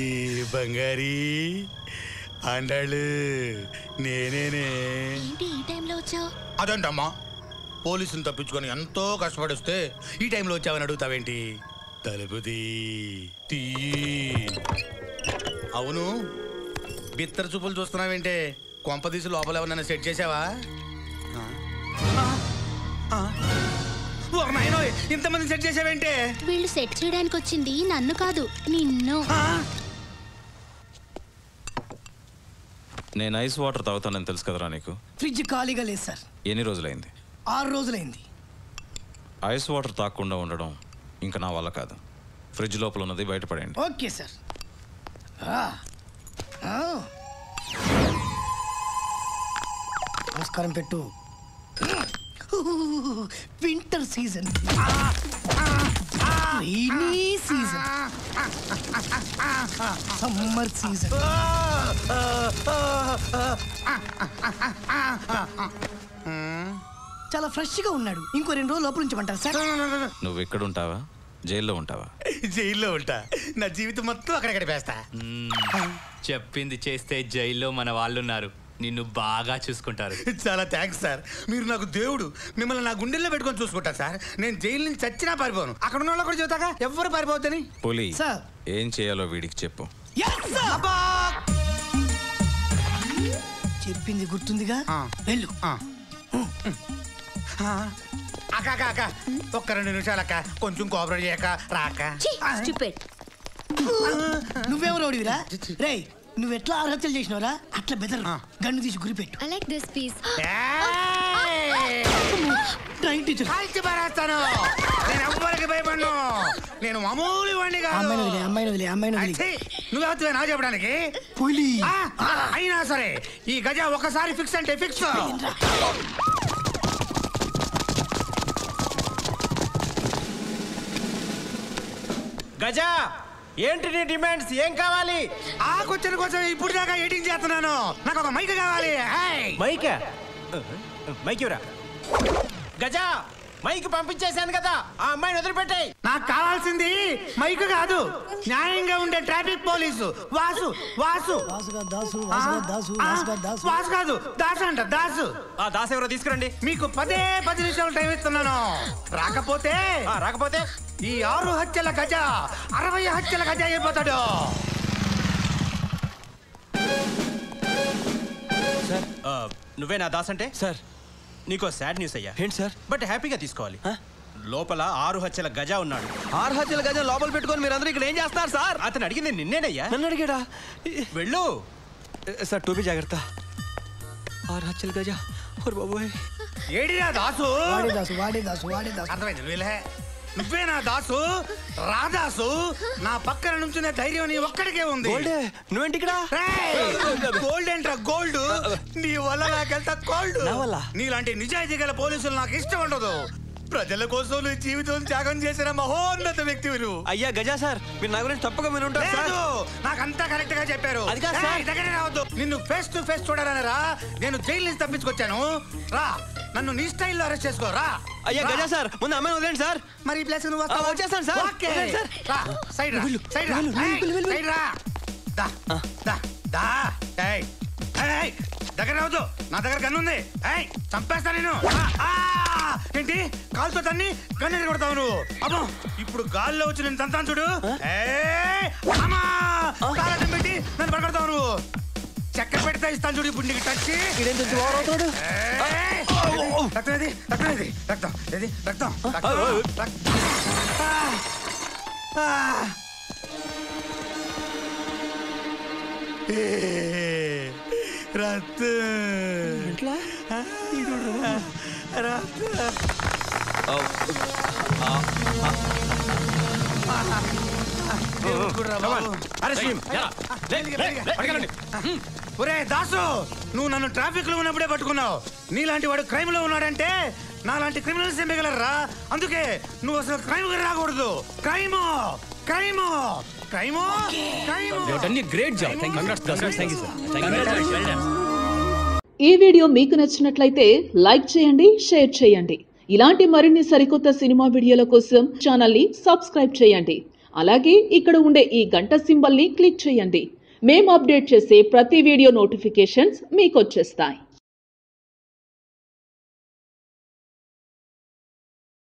బంగారీ అండాళ్ళు నేనేనే ఏంటి ఈ టైంలో వచ్చావు అదేంటమ్మా పోలీసుని తప్పించుకొని ఎంతో కష్టపడిస్తే ఈ టైంలో వచ్చావని అడుగుతావేంటి తలుపు తీ తీయి. అవును బిత్తర చూపులు చూస్తున్నావేంటే కొంపదీసి లోపల ఎవరన్నా సెట్ చేసావా ఆ? ఆ? ఓ నాయనోయ్, ఇంతమంది సెట్ చేసావేంటే వీళ్ళు సెట్ చేయడానికి వచ్చింది నన్ను కాదు నిన్ను ఆ? నేను ఐస్ వాటర్ తాగుతానని తెలుసు కదరా నీకు ఫ్రిడ్జ్ ఖాళీగా లేదు సార్ ఎన్ని రోజులైంది ఆరు రోజులైంది ఐస్ వాటర్ తాగకుండా ఉండడం ఇంకా నా వల్ల కాదు ఫ్రిడ్జ్ లోపల ఉన్నది బయటపడేయండి ఓకే సార్ ఆ. ఆ. నమస్కారం పెట్టు winter season rainy season summer season చాలా ఫ్రెష్ గా ఉన్నాడు ఇంకో రెండు రోజులు లోపల ఉంచమంటారు సార్ నువ్వు ఎక్కడ ఉంటావా జైల్లో ఉంటావా జైల్లో ఉంటా నా జీవితం మొత్తం అక్కడ గడిపేస్తా చెప్పింది చేస్తే జైల్లో మన వాళ్ళు ఉన్నారు నిన్ను బాగా చూసుకుంటారు చాలా థ్యాంక్స్ సార్ మీరు నాకు దేవుడు మిమ్మల్ని నా గుండెల్లో పెట్టుకొని చూసుకుంటా సార్ నేను జైలు నుంచి చచ్చినా పారిపోను అక్కడ ఉన్న వాళ్ళు కూడా చెబుతాగా ఎవ్వరు పారిపోవద్దని పులి సార్. ఏం చేయాలో వీడికి చెప్పు Yes, sir. చెప్పింది గుర్తుందిగా ఆ. వెళ్ళు ఆ. ఆ. అక్క అక్క అక్క ఒక్క రెండు నిమిషాలు అక్క కొంచెం కోఆపరేట్ చేయక రాక స్టూపిడ్ నువ్వేమో రౌడివిరా రేయ్ నువ్వు ఎట్లా ఆత్మహత్యలు చేసినవరా అట్లా బెదర్ ఆ. గన్ను తీసి గురిపెట్టు ఐ లైక్ దిస్ పీస్ ఏయ్! డ్రాయింగ్ టీచర్ కాల్చి పారేస్తాను నేను ఎవ్వరికి భయపడను నేను మామూలు వాడిని అమ్మాయిని కాదు వదిలే అమ్మాయిని వదిలే అమ్మాయిని వదిలే అచ్చీ, నువ్వెవరితో నా చెప్పడానికి పులి ఆ, ఆ, అయినా సరే ఈ గజ ఒకసారి ఫిక్స్ అంటే ఫిక్స్ గజా ఏంటి నీ డిమాండ్స్ ఏం కావాలి ఆ క్వశ్చన్ కోసం ఇప్పుడు దాకా ఎడిటింగ్ చేస్తున్నాను నాకు ఒక మైక్ కావాలి ఏయ్! మైక్ మైక్ ఇవ్వరా గజా మైక్ పంపించేశాను కదా ఆ అమ్మాయిని వదిలిపెట్టాయి నాకు కావాల్సింది మైక్ కాదు న్యాయంగా ఉండే ట్రాఫిక్ పోలీసు వాసు వాసు వాసుగా దాసు ఆ, వాసుగా దాసు ఆ, వాసుగా దాసు వాసు కాదు దాసు అంట దాసు ఆ దాస్ ఎవరో తీసుకురండి మీకు పదే పది నిమిషాలు టైం ఇస్తున్నాను రాకపోతే ఆ, రాకపోతే ఈ ఆరు హత్యల గజ అరవై హత్యల గజ అయిపోతాడు ఆ, నువ్వే నా దాస్ అంటే సార్ నీకో సాడ్ న్యూస్ అయ్యా ఏంటి సార్ బట్ హ్యాపీగా తీసుకోవాలి లోపల ఆరు హత్యల గజ ఉన్నాడు ఆరు హత్యల గజం లోపల పెట్టుకొని మీరు అందరూ ఇక్కడ ఏం చేస్తున్నారు సార్ అతను అడిగింది నిన్నేనయ్యా నన్ను అడిగాడా వెళ్ళు సార్ టోపీ జాగ్రత్త ఆరు హత్యల గజ ఓర్ బాబోయ్ ఏడిరా దాసు వాడే దాసు వాడే దాసు వాడే దాసు అర్థమైంది నువ్వులే నువ్వే నా దాసు రాదాసు నా పక్కన నుంచునే ధైర్యం నీ ఒక్కడికే ఉంది గోల్డే నువ్వేంటి ఇక్కడ గోల్డ్ ఏంట్రా గోల్డ్ నీ వల్ల నాకెంత గోల్డ్ నా వల్ల? నీలాంటి నిజాయితీ గల పోలీసులు నాకు ఇష్టం ఉండదు ప్రజల కోసం నీ జీవితం త్యాగం చేసిన మహోన్నత వ్యక్తి నువ్వు అయ్యా గజా సార్ మీరు నా గురించి తప్పక మీరు ఉంటారు సార్ లేదు నాకంతా కరెక్ట్ గా చెప్పారు అది కాదు సార్. ఏయ్, దగ్గరే రావద్దు నిన్ను ఫేస్ టు ఫేస్ చూడాలని రా నేను జైలు నుంచి తప్పించుకొచ్చాను రా నన్ను నీ స్టైల్లో అరెస్ట్ చేసుకో రా అయ్యా రా. గజా సార్ ముందు అమ్మాయిని వదిలేండి సార్ మరి ఈ ప్లేస్ నువ్వు ఆ, వచ్చేస్తాను సార్. ఓకే వదిలేండి సార్. రా సైడ్ రా వెళ్ళు, సైడ్ రా వెళ్ళు, ఏయ్, వెళ్ళు, వెళ్ళు. సైడ్ రా దా దా దా ఏయ్ ఏయ్ దగ్గర రావద్దు నా దగ్గర గన్ను ఉంది ఏయ్ చంపేస్తా నేను ఆ, ఆ! ఏంటి కాలుతో తన్ని గన్ను కొడతావు నువ్వు అమ్మో ఇప్పుడు గాల్లో వచ్చి నేను తంతాను చూడు ఏయ్ అమ్మా కాలటం పెట్టి నన్ను పడగొడతావు నువ్వు చెక్క పెడితే ఇస్తాను చూడు ఇప్పుడు నీకు టచ్ ఇదేం తెలిసి ఓవర్ అవుతున్నాడు ఏయ్! రక్తం ఏది రక్తం ఏది రక్తం ఏది రక్తం రక్తం రక్తం. ఆ! ఆ! ఏ, రక్తం ఎట్లా రక్తం దేవుడురా బాబు. మెల్లిగా, మెల్లిగా. ఒరే దాసు నువ్వు నన్ను ట్రాఫిక్ లో ఉన్నప్పుడే పట్టుకున్నావు నీలాంటి వాడు క్రైమ్ లో ఉన్నాడంటే నాలాంటి క్రిమినల్స్ మిగలరా అందుకే నువ్వు అసలు క్రైమ్ రాకూడదు crime crime crime crime great job thank you ఈ వీడియో మీకు నచ్చినట్లయితే లైక్ చేయండి షేర్ చేయండి ఇలాంటి మరిన్ని సరికొత్త సినిమా వీడియోల కోసం ఛానల్ని సబ్స్క్రైబ్ చేయండి అలాగే ఇక్కడ ఉండే ఈ గంట సింబల్ని క్లిక్ చేయండి మేము అప్డేట్ చేసే ప్రతి వీడియో నోటిఫికేషన్స్ మీకు వచ్చేస్తాయి